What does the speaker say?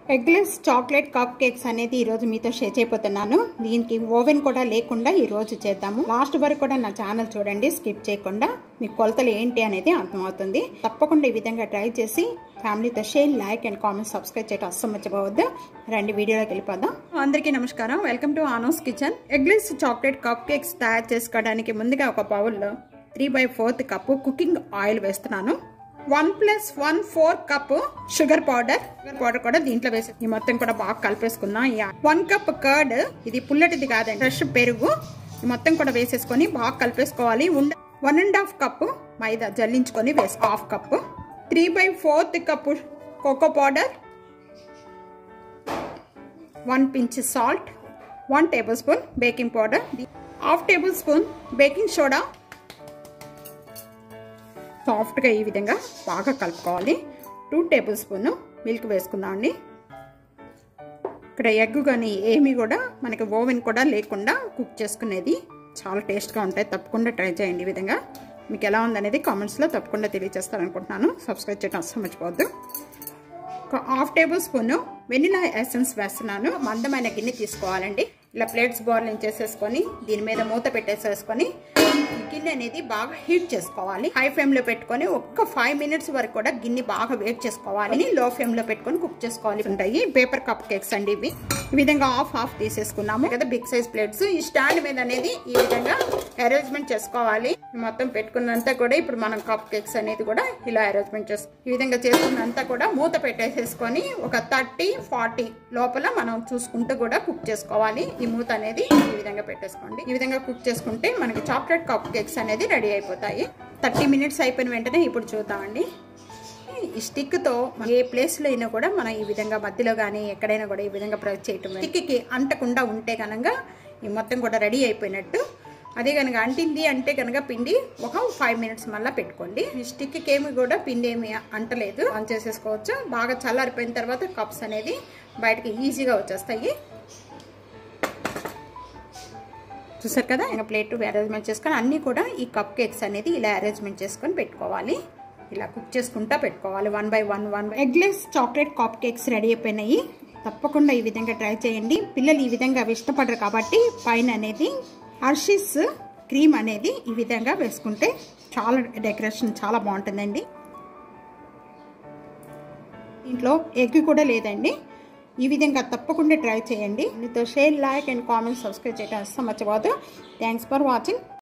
eggless chocolate cupcakes అనేది ఈరోజు మీతో షేర్ చేయబోతున్నాను దీనికి ఓవెన్ కూడా లేకుండా ఈరోజు చేద్దాము లాస్ట్ వరకు కూడా నా ఛానల్ చూడండి స్కిప్ చేయకుండా మీ కొలతలు ఏంటి అనేది అర్థమవుతుంది తప్పకుండా ఈ విధంగా ట్రై చేసి ఫ్యామిలీతో share like and comment subscribe చేయడం అస్సలు మర్చిపోవద్దు రెండు వీడియోలోకి వెళ్ళిపోదాం అందరికీ నమస్కారం వెల్కమ్ టు ఆనోస్ kitchen eggless chocolate cupcakes తయారు చేసుకోవడానికి ముందుగా ఒక బౌల్లో three by fourth cup cooking oil వేస్తున్నాను one plus one four cup sugar powder sugar powder కూడా దీంట్లో వేసి ఈ మొత్తం కూడా బాగా కలిపేసుకుందాం వన్ కప్ కర్డ్ ఇది పుల్లటిది కాదండి ఫ్రెష్ పెరుగు ఈ మొత్తం కూడా వేసేసుకొని బాగా కలిపేసుకోవాలి ఉండ వన్ అండ్ హాఫ్ కప్పు మైదా జల్లించుకొని వేసుకో half cup three by fourth cup cocoa powder one pinch salt one tablespoon baking powder half tablespoon baking soda సాఫ్ట్గా ఈ విధంగా బాగా కలుపుకోవాలి టూ టేబుల్ స్పూన్ మిల్క్ వేసుకుందామండి ఇక్కడ ఎగ్ కానీ ఏమీ కూడా మనకి ఓవెన్ కూడా లేకుండా కుక్ చేసుకునేది చాలా టేస్ట్గా ఉంటాయి తప్పకుండా ట్రై చేయండి ఈ విధంగా మీకు ఎలా ఉందనేది కామెంట్స్లో తప్పకుండా తెలియజేస్తారనుకుంటున్నాను సబ్స్క్రైబ్ చేయడం అస్సలు మర్చిపోవద్దు ఒక half tablespoon vanilla essence వేస్తున్నాను మందమైన గిన్నె తీసుకోవాలండి ఇలా ప్లేట్స్ బార్లింగ్ చేసేసుకొని దీని మీద మూత పెట్టేసేసుకొని ఈ గిన్నె అనేది బాగా హీట్ చేసుకోవాలి హై ఫ్లేమ్ లో పెట్టుకొని ఒక్క ఫైవ్ మినిట్స్ వరకు కూడా గిన్నె బాగా వేట్ చేసుకోవాలి లో ఫ్లేమ్ లో పెట్టుకొని కుక్ చేసుకోవాలి ఉంటాయి పేపర్ కప్ కేక్స్ అండి ఇవి ఈ విధంగా హాఫ్ హాఫ్ తీసేసుకున్నాము కదా బిగ్ సైజ్ ప్లేట్స్ ఈ స్టాండ్ మీద అనేది ఈ విధంగా అరేంజ్మెంట్ చేసుకోవాలి మొత్తం పెట్టుకున్నంతా కూడా ఇప్పుడు మనం కప్ కేక్స్ అనేది కూడా ఇలా అరేంజ్మెంట్ చేసుకో ఈ విధంగా చేసుకున్నంతా కూడా మూత పెట్టేసేసుకొని ఒక థర్టీ ఫార్టీ లోపల మనం చూసుకుంటూ కూడా కుక్ చేసుకోవాలి ఈ మూత అనేది ఈ విధంగా పెట్టేసుకోండి ఈ విధంగా కుక్ చేసుకుంటే మనకి చాక్లెట్ కప్ కేక్స్ అనేది రెడీ అయిపోతాయి థర్టీ మినిట్స్ అయిపోయిన వెంటనే ఇప్పుడు చూద్దామండి ఈ స్టిక్తో ఏ ప్లేస్లో అయినా కూడా మనం ఈ విధంగా మధ్యలో కానీ ఎక్కడైనా కూడా ఈ విధంగా ప్రెస్ చేయటం స్టిక్కి అంటకుండా ఉంటే కనుక ఈ మొత్తం కూడా రెడీ అయిపోయినట్టు అదే కనుక అంటింది అంటే కనుక పిండి ఒక ఫైవ్ మినిట్స్ మళ్ళీ పెట్టుకోండి ఈ స్టిక్కి ఏమి కూడా పిండి ఏమి అంటలేదు ఆన్ చేసేసుకోవచ్చు బాగా చల్లారిపోయిన తర్వాత కప్స్ అనేది బయటకి ఈజీగా వచ్చేస్తాయి చూసారు కదా ఇంకా ప్లేట్ అరేంజ్మెంట్ చేసుకొని అన్నీ కూడా ఈ కప్ కేక్స్ అనేది ఇలా అరేంజ్మెంట్ చేసుకొని పెట్టుకోవాలి ఇలా కుక్ చేసుకుంటా పెట్టుకోవాలి one by one one eggless chocolate cupcakes ready అయిపోయినాయి తప్పకుండా ఈ విధంగా ట్రై చేయండి పిల్లలు ఈ విధంగా అవి ఇష్టపడరు కాబట్టి పైన అనేది హర్షిస్ క్రీమ్ అనేది ఈ విధంగా వేసుకుంటే చాలా డెకరేషన్ చాలా బాగుంటుందండి దీంట్లో ఎగ్ కూడా లేదండి ఈ విధంగా తప్పకుండా ట్రై చేయండి మీతో share like and comment subscribe చేయడం అస్సలు మర్చిపోదు థ్యాంక్స్ ఫర్ వాచింగ్